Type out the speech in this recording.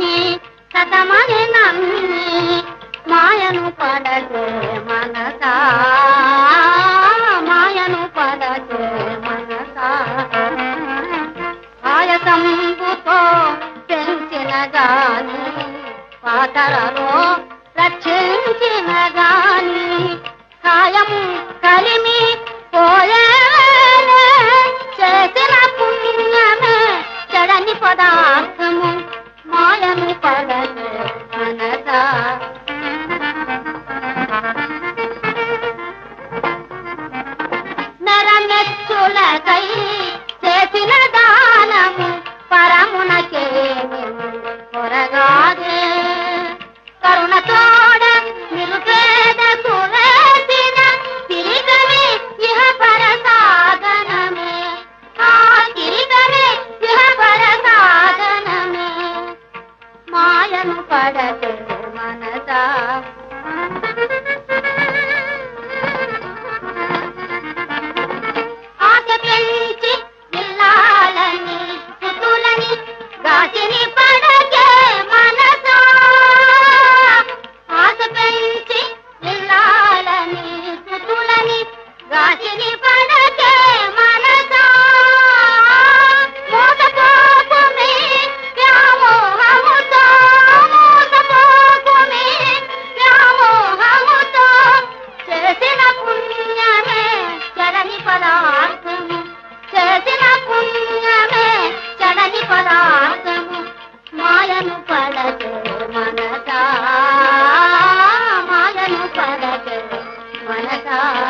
నీ సతమని నమ్మి మాయను పడకే మనసా మాయను పడకే మనసా ఆయాసంబుతో పెంచిన గాని పాతరలో రక్షించిన గాని కాయము కలిమి పోయేలే చేసిన పుణ్యమే చెడని పదార్థము మాయను పడలే మనసా నరమెచ్చులకై చేసిన దానము పరమునకే కొరగాదే కరుణ తోడ నిరుపేద కువేసిన తిరిగమే ఇహ పర సాధనమే ఆ తిరిగమే ఇహ పర సాధనమే మాయను పడతే మనసా ఆశ పెంచి ఇల్లాలని సుతులని గాచిని పడకే మనసా ఆశ పెంచి ఇల్లాలని సుతులని గాచిని పడకే మనసా మోసపోకుమే వ్యామోహముతో మోసపోకుమే వ్యామోహముతో చేసిన పుణ్యమే చడని పదార్థము చేసిన పుణ్యమే చడని పదార్థము మాయను పడకే మనసా మాయను పడకే మనసా